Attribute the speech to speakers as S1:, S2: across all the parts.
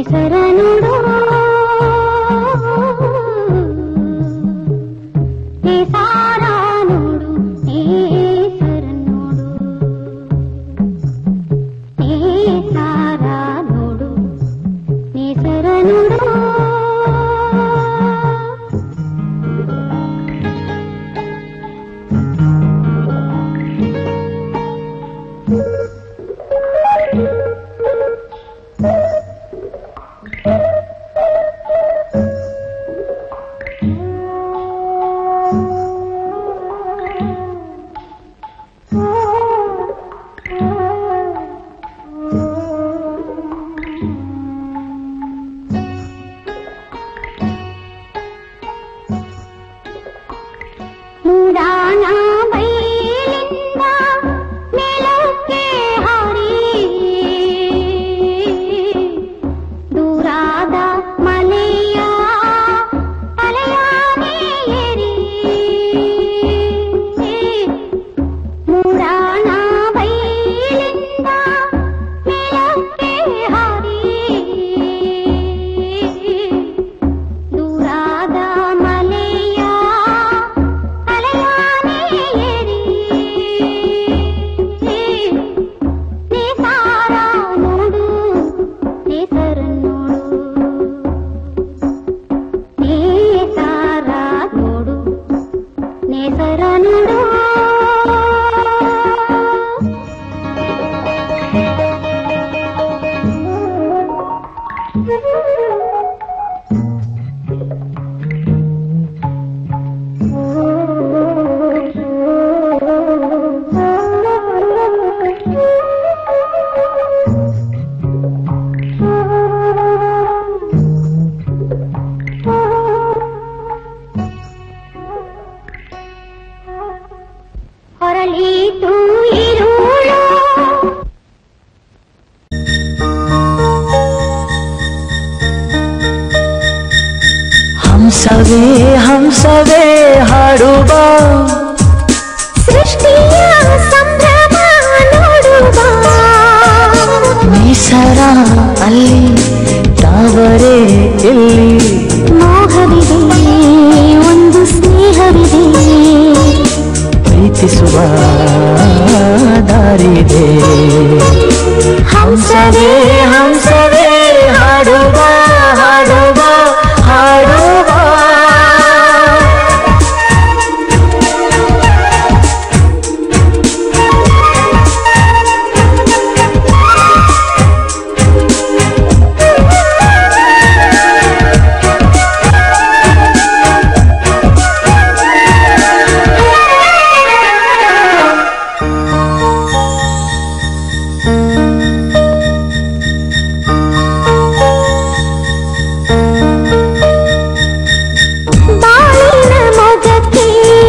S1: ನೇಸರ ನೋಡು ನೇಸಾರ ನೋಡು ನೇಸರ ನೋಡು ನೇಸಾರ ನೋಡು ನೇಸರ ನೋಡು ಮೂಡಾಣ ಬೈಲಿಂದ ಮೇಲಕ್ಕೆ ಹಾರಿ ದೂರಾದ ಮನೆಯ ತಲೆಯಾನೆ ಏರಿ ಮೂಡಾಣ ಬೈಲಿಂದ ಮೇಲಕ್ಕೆ ಹಾರಿ ದೂರಾದ ಮನೆಯ ತಲೆಯಾನೆ ಏರಿ ನೇಸಾರ ನೋಡು ನೇಸರ ನೋಡು ನೇಸಾರ ನೋಡು ನೇಸರ ನೋಡು ಹೊರಳೀತು ಇರುಳು
S2: ಹಂಸವೇ ಹಂಸವೇ ಹಾಡುವ
S1: ಸೃಷ್ಟಿಯ ಸಂಭ್ರಮ ನೋಡುವ
S2: ನಿಸರ ಅಲ್ಲಿ ತಾವರೆ ಎಲ್ಲಿ
S1: ಮೋಹವಿದೆ ಒಂದು ಸ್ನೇಹವಿದೆ
S2: ಪ್ರೀತಿಸುವ ದಾರಿದೆ ಹಂಸವೇ ಹಂಸವೇ ಹಾಡುವ ಹಾಡುವ ಹಾಡುವ
S1: ಬಾಳಿನ ಮೊಗಕ್ಕೆ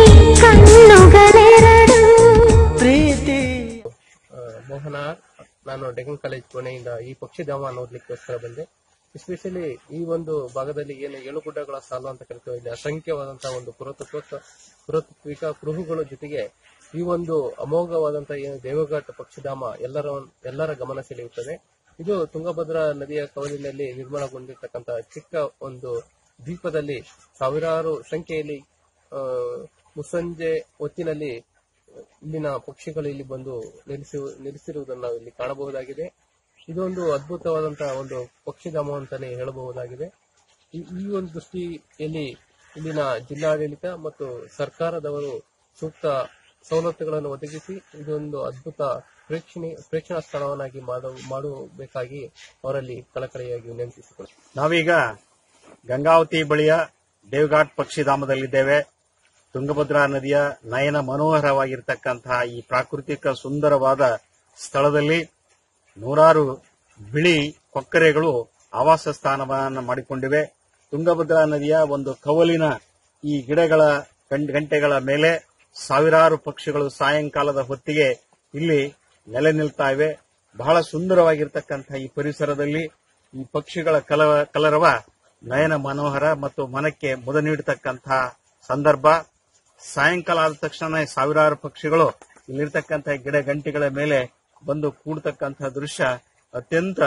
S1: ಕಣ್ಣುಗಳೆರಡು
S2: ಪ್ರೀತಿ
S3: ಆ, ಮೋಹನ ನಾನು ಡೆಕ್ಕನ್ ಕಾಲೇಜ್ ಪುಣೆಯಿಂದ ಈ ಪಕ್ಷಿಧಾಮ ನೋಡ್ಲಿಕ್ಕೋಸ್ಕರ ಬಂದೆ ಎಸ್ಪೆಷಲಿ ಈ ಒಂದು ಭಾಗದಲ್ಲಿ ಏನು ಏಳು ಗುಡ್ಡಗಳ ಸಾಲು ಅಂತ ಕರಿತೀವಿ ಇಲ್ಲಿ ಅಸಂಖ್ಯವಾದಂತಹ ಒಂದು ಪುರಾತತ್ವ ಪುರಾತತ್ವಿಕ ಕುರುಹುಗಳ ಜೊತೆಗೆ ಈ ಒಂದು ಅಮೋಘವಾದಂತಹ ಏನು ದೇವಘಾಟ್ ಪಕ್ಷಿಧಾಮ ಎಲ್ಲರ ಎಲ್ಲರ ಗಮನ ಸೆಳೆಯುತ್ತದೆ ಇದು ತುಂಗಭದ್ರಾ ನದಿಯ ಕವಲಿನಲ್ಲಿ ನಿರ್ಮಾಣಗೊಂಡಿರ್ತಕ್ಕಂತಹ ಚಿಕ್ಕ ಒಂದು ದ್ವೀಪದಲ್ಲಿ ಸಾವಿರಾರು ಸಂಖ್ಯೆಯಲ್ಲಿ ಆ, ಮುಸ್ಸಂಜೆ ಹೊತ್ತಿನಲ್ಲಿ ಇಲ್ಲಿನ ಪಕ್ಷಿಗಳು ಇಲ್ಲಿ ಬಂದು ನೆಲೆಸಿ ನೆಲೆಸಿರುವುದನ್ನು ನಾವು ಇಲ್ಲಿ ಕಾಣಬಹುದಾಗಿದೆ ಇದೊಂದು ಅದ್ಭುತವಾದಂತಹ ಒಂದು ಪಕ್ಷಿಧಾಮ ಅಂತಾನೆ ಹೇಳಬಹುದಾಗಿದೆ ಈ ಈ ಒಂದು ದೃಷ್ಟಿಯಲ್ಲಿ ಇಲ್ಲಿನ ಜಿಲ್ಲಾಡಳಿತ ಮತ್ತು ಸರ್ಕಾರದವರು ಸೂಕ್ತ ಸವಲತ್ತುಗಳನ್ನು ಒದಗಿಸಿ ಇದೊಂದು ಅದ್ಭುತ ಪ್ರೇಕ್ಷಣೀಯ ಪ್ರೇಕ್ಷಣಾ ಸ್ಥಳವನ್ನಾಗಿ ಮಾಡು- ಮಾಡಬೇಕಾಗಿ ಅವರಲ್ಲಿ ಕಳಕಳಿಯಾಗಿ ವಿನಂತಿಸಿಕೊಳ್ಳುತ್ತೇನೆ
S4: ನಾವೀಗ ಗಂಗಾವತಿ ಬಳಿಯ ದೇವಘಾಟ್ ಪಕ್ಷಿಧಾಮದಲ್ಲಿದ್ದೇವೆ ತುಂಗಭದ್ರಾ ನದಿಯ ನಯನ ಮನೋಹರವಾಗಿರ್ತಕ್ಕಂತಹ ಈ ಪ್ರಾಕೃತಿಕ ಸುಂದರವಾದ ಸ್ಥಳದಲ್ಲಿ ನೂರಾರು ಬಿಳಿ ಕೊಕ್ಕರೆಗಳು ಆವಾಸ ಸ್ಥಾನವನ್ನು ಮಾಡಿಕೊಂಡಿವೆ ತುಂಗಭದ್ರಾ ನದಿಯ ಒಂದು ಕವಲಿನ ಈ ಗಿಡಗಳ ಗಂ- ಗಂಟೆಗಳ ಮೇಲೆ ಸಾವಿರಾರು ಪಕ್ಷಿಗಳು ಸಾಯಂಕಾಲದ ಹೊತ್ತಿಗೆ ಇಲ್ಲಿ ನೆಲೆ ನಿಲ್ತಾ ಇವೆ ಬಹಳ ಸುಂದರವಾಗಿರ್ತಕ್ಕಂತಹ ಈ ಪರಿಸರದಲ್ಲಿ ಈ ಪಕ್ಷಿಗಳ ಕಲ ಕಲರವ ನಯನ ಮನೋಹರ ಮತ್ತು ಮನಕ್ಕೆ ಮುದ ನೀಡತಕ್ಕಂತಹ ಸಂದರ್ಭ ಸಾಯಂಕಾಲ ಆದ ತಕ್ಷಣ ಸಾವಿರಾರು ಪಕ್ಷಿಗಳು ಇಲ್ಲಿರ್ತಕ್ಕಂತಹ ಗಿಡ ಗಂಟಿಗಳ ಮೇಲೆ ಬಂದು ಕೂಡ್ತಕ್ಕಂತಹ ದೃಶ್ಯ ಅತ್ಯಂತ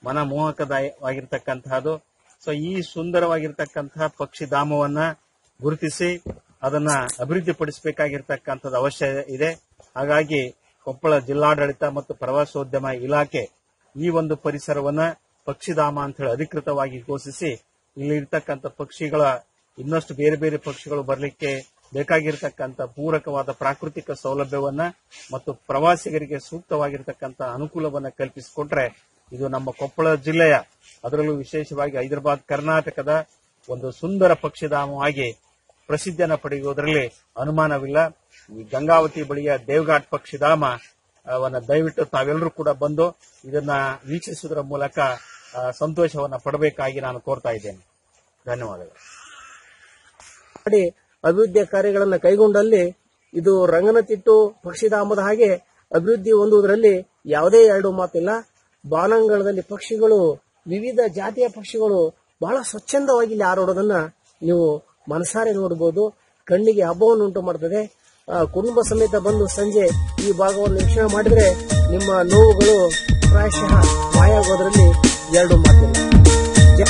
S4: ಮನಮೋಹಕವಾಗಿರ್ತಕ್ಕಂತಹದ್ದು ಸೊ ಈ ಸುಂದರವಾಗಿರ್ತಕ್ಕಂತಹ ಪಕ್ಷಿಧಾಮವನ್ನ ಗುರುತಿಸಿ ಅದನ್ನ ಅಭಿವೃದ್ಧಿಪಡಿಸಬೇಕಾಗಿರ್ತಕ್ಕಂಥದ್ದು ಅವಶ್ಯ ಇದೆ ಹಾಗಾಗಿ ಕೊಪ್ಪಳ ಜಿಲ್ಲಾಡಳಿತ ಮತ್ತು ಪ್ರವಾಸೋದ್ಯಮ ಇಲಾಖೆ ಈ ಒಂದು ಪರಿಸರವನ್ನ ಪಕ್ಷಿಧಾಮ ಅಂತ ಹೇಳಿ ಅಧಿಕೃತವಾಗಿ ಘೋಷಿಸಿ ಇಲ್ಲಿ ಇರ್ತಕ್ಕಂಥ ಪಕ್ಷಿಗಳ ಇನ್ನಷ್ಟು ಬೇರೆ ಬೇರೆ ಪಕ್ಷಿಗಳು ಬರಲಿಕ್ಕೆ ಬೇಕಾಗಿರ್ತಕ್ಕಂಥ ಪೂರಕವಾದ ಪ್ರಾಕೃತಿಕ ಸೌಲಭ್ಯವನ್ನ ಮತ್ತು ಪ್ರವಾಸಿಗರಿಗೆ ಸೂಕ್ತವಾಗಿರ್ತಕ್ಕಂಥ ಅನುಕೂಲವನ್ನ ಕಲ್ಪಿಸಿಕೊಟ್ರೆ ಇದು ನಮ್ಮ ಕೊಪ್ಪಳ ಜಿಲ್ಲೆಯ ಅದರಲ್ಲೂ ವಿಶೇಷವಾಗಿ ಹೈದರಾಬಾದ್ ಕರ್ನಾಟಕದ ಒಂದು ಸುಂದರ ಪಕ್ಷಿಧಾಮವಾಗಿ ಪ್ರಸಿದ್ಧಿಯನ್ನ ಪಡೆಯುವುದರಲ್ಲಿ ಅನುಮಾನವಿಲ್ಲ ಈ ಗಂಗಾವತಿ ಬಳಿಯ ದೇವಘಾಟ್ ಪಕ್ಷಿಧಾಮ ಅವನ್ನ ದಯವಿಟ್ಟು ತಾವೆಲ್ಲರೂ ಕೂಡ ಬಂದು ಇದನ್ನ ವೀಕ್ಷಿಸುವುದರ ಮೂಲಕ ಆ, ಸಂತೋಷವನ್ನ ಪಡಬೇಕಾಗಿ ನಾನು ಕೋರ್ತಾ ಇದ್ದೇನೆ ಧನ್ಯವಾದಗಳು
S5: ಮಾಡಿ ಅಭಿವೃದ್ಧಿಯ ಕಾರ್ಯಗಳನ್ನು ಕೈಗೊಂಡಲ್ಲಿ ಇದು ರಂಗನತಿಟ್ಟು ಪಕ್ಷಿಧಾಮದ ಹಾಗೆ ಅಭಿವೃದ್ಧಿ ಹೊಂದುವುದರಲ್ಲಿ ಯಾವುದೇ ಎರಡು ಮಾತಿಲ್ಲ ಬಾನಂಗಳದಲ್ಲಿ ಪಕ್ಷಿಗಳು ವಿವಿಧ ಜಾತಿಯ ಪಕ್ಷಿಗಳು ಬಹಳ ಸ್ವಚ್ಛಂದವಾಗಿ ಇಲ್ಲಿ ಹಾರಾಡೋದನ್ನ ನೀವು ಮನಸಾರೆ ನೋಡಬಹುದು ಕಣ್ಣಿಗೆ ಹಬ್ಬವನ್ನು ಉಂಟು ಮಾಡ್ತದೆ ಆ, ಕುಟುಂಬ ಸಮೇತ ಬಂದು ಸಂಜೆ ಈ ಭಾಗವನ್ನು ವೀಕ್ಷಣೆ ಮಾಡಿದ್ರೆ ನಿಮ್ಮ ನೋವುಗಳು ಪ್ರಾಯಶಃ ಮಾಯಾಗೋದ್ರಲ್ಲಿ ಎರಡು ಮಾತಿಲ್ಲ ಜ-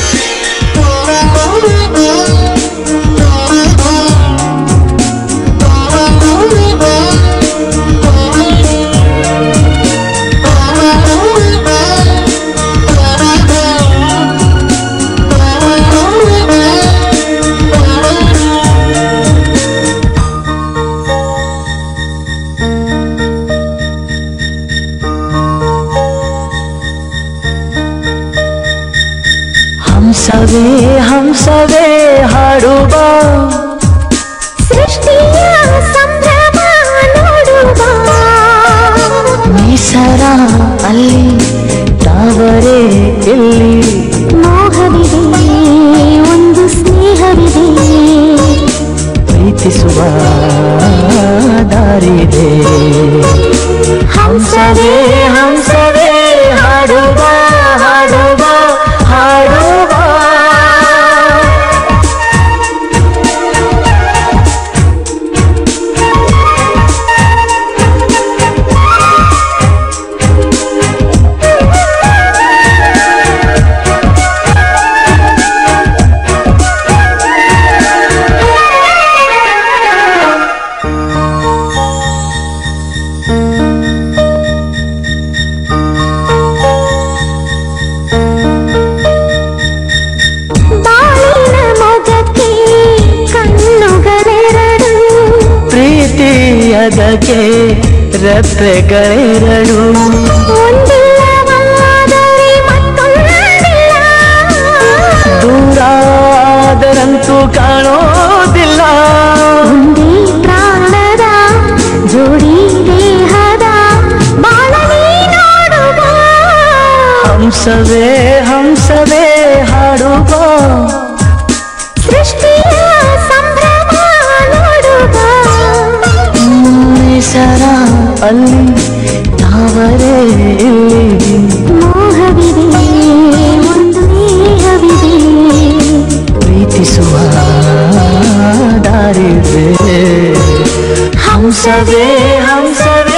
S2: ಹಂಸವೇ ಹಂಸವೇ ಹಾಡುವ
S1: ಸೃಷ್ಟಿಯ ಸಂಭ್ರಮ ನೋಡುವ
S2: ನಿಸರ ಅಲ್ಲಿ ತಾವರೆ ಎಲ್ಲಿ
S1: ಮೋಹವಿದೆ ಒಂದು ಸ್ನೇಹವಿದೆ
S2: ಪ್ರೀತಿಸುವ ದಾರಿದೆ ಹಂಸವೇ ಹಂಸವೇ ಹಾಡುವ ಹಾಡುವ ಹಾಡುವ
S1: ಬಾಳಿನ ಮೊಗಕ್ಕೆ ಕಣ್ಣುಗಳೆರಡು
S2: ಪ್ರೀತಿಯದಕ್ಕೆ ರೆಪ್ಪೆಗಳೆರಡು
S1: ಒಂದಿಲ್ಲವಾದರೆ ಮತ್ತೊಂದಿಲ್ಲ
S2: ದೂರಾದರಂತೂ ಕಾಣೋದಿಲ್ಲ
S1: ಒಂದೇ ಪ್ರಾಣದ ಜೋಡಿ ದೇಹದ ಬಾಳಲಿ ನೋಡುವ
S2: ಹಂಸವೇ ಹಂಸವೇ ಹಾಡುವ
S1: ಸೃಷ್ಟಿಯ ಸಂಭ್ರಮ ನೋಡುವ
S2: ನಿಸರ ಅಲ್ಲಿ ತಾವರೆ ಇಲ್ಲಿ
S1: ಮೋಹವಿದೆ ಒಂದು ದೇಹವಿದೆ
S2: ಪ್ರೀತಿಸುವ ದಾರಿದೆ ಹಂಸವೇ ಹಂಸವೇ